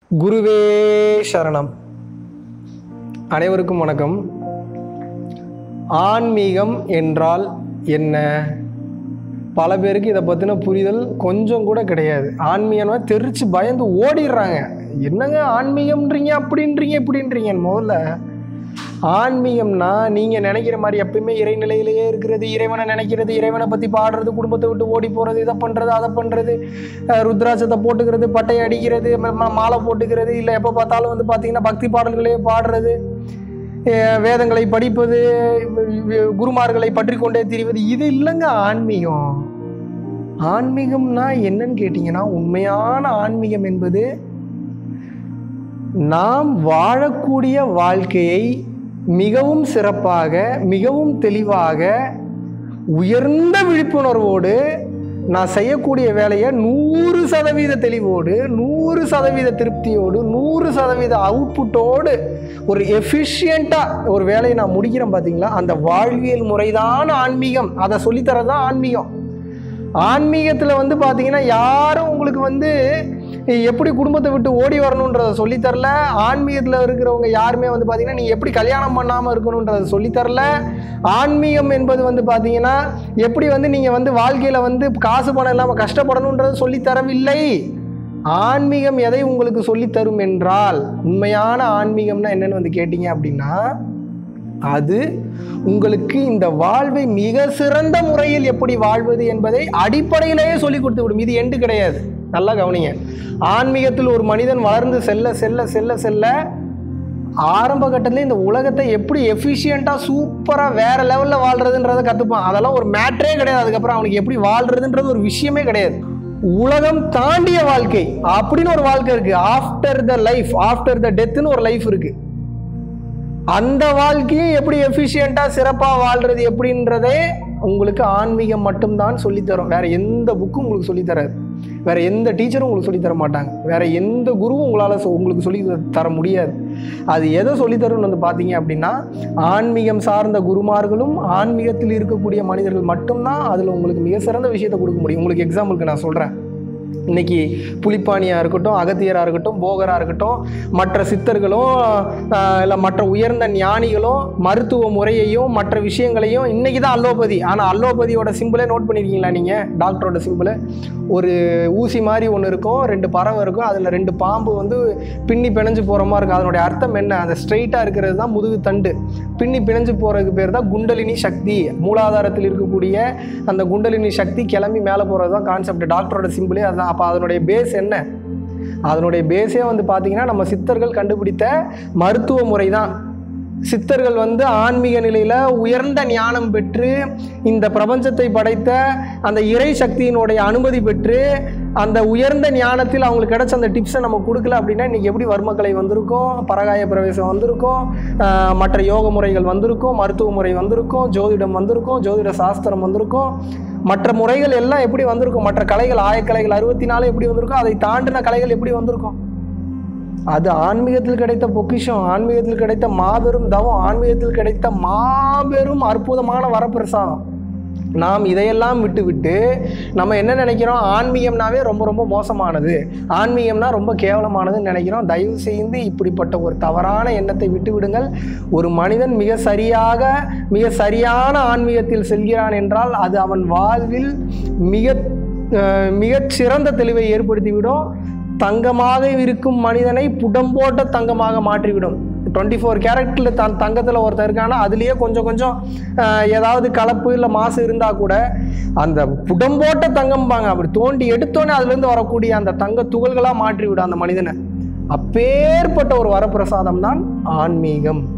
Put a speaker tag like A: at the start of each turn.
A: குருவே சரணம் அனைவருக்கும் வணக்கம் ஆன்மீகம் என்றால் என்ன பல பேருக்கு இதை பற்றின புரிதல் கொஞ்சம் கூட கிடையாது ஆன்மீகம்னா தெரிச்சு பயந்து ஓடிடுறாங்க என்னங்க ஆன்மீகம்ன்றீங்க அப்படின்றீங்க இப்படின்றீங்க முதல்ல ஆன்மீகம்னா நீங்கள் நினைக்கிற மாதிரி எப்பயுமே இறைநிலையிலேயே இருக்கிறது இறைவனை நினைக்கிறது இறைவனை பற்றி பாடுறது குடும்பத்தை விட்டு ஓடி போகிறது இதை பண்ணுறது அதை பண்ணுறது ருத்ராட்சத்தை போட்டுக்கிறது பட்டையை அடிக்கிறது ம- ம- மாலை போட்டுக்கிறது இல்லை எப்போ பார்த்தாலும் வந்து பார்த்தீங்கன்னா பக்தி பாடல்களே பாடுறது அஹ் வேதங்களை படிப்பது வி- குருமார்களை பற்றி கொண்டே திரிவது இது இல்லைங்க ஆன்மீகம் ஆன்மீகம்னா என்னன்னு கேட்டிங்கன்னா உண்மையான ஆன்மீகம் என்பது நாம் வாழக்கூடிய வாழ்க்கையை மிகவும் சிறப்பாக மிகவும் தெளிவாக உயர்ந்த விழிப்புணர்வோடு நான் செய்யக்கூடிய வேலையை நூறு சதவீத தெளிவோடு நூறு சதவீத திருப்தியோடு நூறு சதவீத அவுட்புட்டோடு ஒரு எஃபிஷியண்ட்டாக ஒரு வேலையை நான் முடிக்கிறேன் பார்த்தீங்களா அந்த வாழ்வியல் முறைதான் ஆன்மீகம் அதை சொல்லித்தரது தான் ஆன்மீகம் ஆன்மீகத்தில் வந்து பார்த்தீங்கன்னா யாரும் உங்களுக்கு வந்து எப்படி குடும்பத்தை விட்டு ஓடி வரணுன்றத சொல்லித்தரல ஆன்மீகத்தில் இருக்கிறவங்க யாருமே வந்து பார்த்தீங்கன்னா நீ எப்படி கல்யாணம் பண்ணாமல் இருக்கணுன்றத சொல்லித்தரல ஆன்மீகம் என்பது வந்து பார்த்தீங்கன்னா எப்படி வந்து நீங்கள் வந்து வாழ்க்கையில் வந்து காசு பணம் இல்லாமல் கஷ்டப்படணுன்றத சொல்லித்தரவில்லை ஆன்மீகம் எதை உங்களுக்கு சொல்லித்தரும் என்றால் உண்மையான ஆன்மீகம்னா என்னன்னு வந்து கேட்டீங்க அப்படின்னா அது உங்களுக்கு இந்த வாழ்வை மிக சிறந்த முறையில் எப்படி வாழ்வது என்பதை அடிப்படையிலேயே சொல்லி கொடுத்து விடும் இது எண்டு கிடையாது நல்லா கவனிங்க ஆன்மீகத்தில் ஒரு மனிதன் வளர்ந்து செல்ல செல்ல செல்ல செல்ல ஆரம்ப கட்டத்துல இந்த உலகத்தை எப்படி எஃபிஷியண்ட்டாக சூப்பராக வேற லெவலில் வாழ்றதுன்றதை கற்றுப்பான் அதெல்லாம் ஒரு மேட்ரே கிடையாது அதுக்கப்புறம் அவனுக்கு எப்படி வாழ்றதுன்றது ஒரு விஷயமே கிடையாது உலகம் தாண்டிய வாழ்க்கை அப்படின்னு ஒரு வாழ்க்கை இருக்கு after the life after the டெத்துன்னு ஒரு லைஃப் இருக்கு அந்த வாழ்க்கையை எப்படி எஃபிஷியண்ட்டாக சிறப்பாக வாழ்றது எப்படின்றதே உங்களுக்கு ஆன்மீகம் மட்டும்தான் சொல்லித்தரும் வேற எந்த புக்கும் உங்களுக்கு சொல்லித்தராது வேற எந்த டீச்சரும் உங்களுக்கு சொல்லித்தர மாட்டாங்க வேற எந்த குருவும் உங்களால் சொ- உங்களுக்கு சொல்லி தர முடியாது அது எதை சொல்லித்தரும்னு வந்து பார்த்தீங்க அப்படின்னா ஆன்மீகம் சார்ந்த குருமார்களும் ஆன்மீகத்தில் இருக்கக்கூடிய மனிதர்கள் மட்டும்தான் அதில் உங்களுக்கு மிக சிறந்த விஷயத்தை கொடுக்க முடியும் உங்களுக்கு எக்ஸாம்பிளுக்கு நான் சொல்கிறேன் இன்னைக்கு புலிப்பாணியாக இருக்கட்டும் அகத்தியராக இருக்கட்டும் போகராக இருக்கட்டும் மற்ற சித்தர்களும் இல்லை மற்ற உயர்ந்த ஞானிகளும் மருத்துவ முறையையும் மற்ற விஷயங்களையும் இன்னைக்கு தான் அல்லோபதி ஆனால் அல்லோபதியோட சிம்பிளே நோட் பண்ணியிருக்கீங்களா நீங்கள் டாக்டரோட சிம்பிளை ஒரு ஊசி மாதிரி ஒன்று இருக்கும் ரெண்டு பறவை இருக்கும் அதில் ரெண்டு பாம்பு வந்து பின்னி பிணைஞ்சு போகிற மாதிரி இருக்கும் அதனுடைய அர்த்தம் என்ன அந்த ஸ்ட்ரைட்டாக இருக்கிறது தான் முதுகு தண்டு பின்னி பிணைஞ்சு போகிறதுக்கு பேர் தான் குண்டலினி சக்தி மூலாதாரத்தில் இருக்கக்கூடிய அந்த குண்டலினி சக்தி கிளம்பி மேலே போகிறது தான் கான்செப்ட் டாக்டரோட சிம்பிளே அதுதான் அப்போ அதனுடைய பேஸ் என்ன அதனுடைய பேஸே வந்து பார்த்தீங்கன்னா நம்ம சித்தர்கள் கண்டுபிடித்த மருத்துவ முறை தான் சித்தர்கள் வந்து ஆன்மீக நிலையில் உயர்ந்த ஞானம் பெற்று இந்த பிரபஞ்சத்தை படைத்த அந்த இறை சக்தியினுடைய அனுமதி பெற்று அந்த உயர்ந்த ஞானத்தில் அவங்களுக்கு கிடைச்ச அந்த டிப்ஸை நம்ம கொடுக்கல அப்படின்னா இன்றைக்கி எப்படி வர்மக்கலை வந்திருக்கும் பரகாய பிரவேசம் வந்திருக்கும் ஆஹ் மற்ற யோக முறைகள் வந்திருக்கும் மருத்துவ முறை வந்திருக்கும் ஜோதிடம் வந்திருக்கும் ஜோதிட சாஸ்திரம் வந்திருக்கும் மற்ற முறைகள் எல்லாம் எப்படி வந்திருக்கும் மற்ற கலைகள் ஆயக்கலைகள் அறுபத்தி நாலு எப்படி வந்திருக்கும் அதை தாண்டின கலைகள் எப்படி வந்திருக்கும் அது ஆன்மீகத்தில் கிடைத்த பொக்கிஷம் ஆன்மீகத்தில் கிடைத்த மாபெரும் தவம் ஆன்மீகத்தில் கிடைத்த மாபெரும் அற்புதமான வரப்பிரசாதம் நாம் இதையெல்லாம் விட்டு விட்டு நம்ம என்ன நினைக்கிறோம் ஆன்மீகம்னாவே ரொம்ப ரொம்ப மோசமானது ஆன்மீகம்னா ரொம்ப கேவலமானதுன்னு நினைக்கிறோம் தயவு செய்து இப்படிப்பட்ட ஒரு தவறான எண்ணத்தை விட்டு விடுங்கள் ஒரு மனிதன் மிக சரியாக மிக சரியான ஆன்மீகத்தில் செல்கிறான் என்றால் அது அவன் வாழ்வில் மிக அஹ், மிகச் சிறந்த தெளிவை ஏற்படுத்திவிடும் தங்கமாக இருக்கும் மனிதனை புடம்போட்ட தங்கமாக மாற்றிவிடும் டுவெண்ட்டி ஃபோர் கேரக்டரில் தன் தங்கத்தில் ஒருத்தன் இருக்கானா அதுலேயே கொஞ்சம் கொஞ்சம் ஆஹ், ஏதாவது கலப்பு இல்லை மாசு இருந்தால் கூட அந்த புடம்போட்ட தங்கம்பாங்க அப்படி தோண்டி எடுத்தோன்னே அதுலேருந்து வரக்கூடிய அந்த தங்க துகள்களாக மாற்றிவிடும் அந்த மனிதனை அப்பேற்பட்ட ஒரு வரப்பிரசாதம் தான் ஆன்மீகம்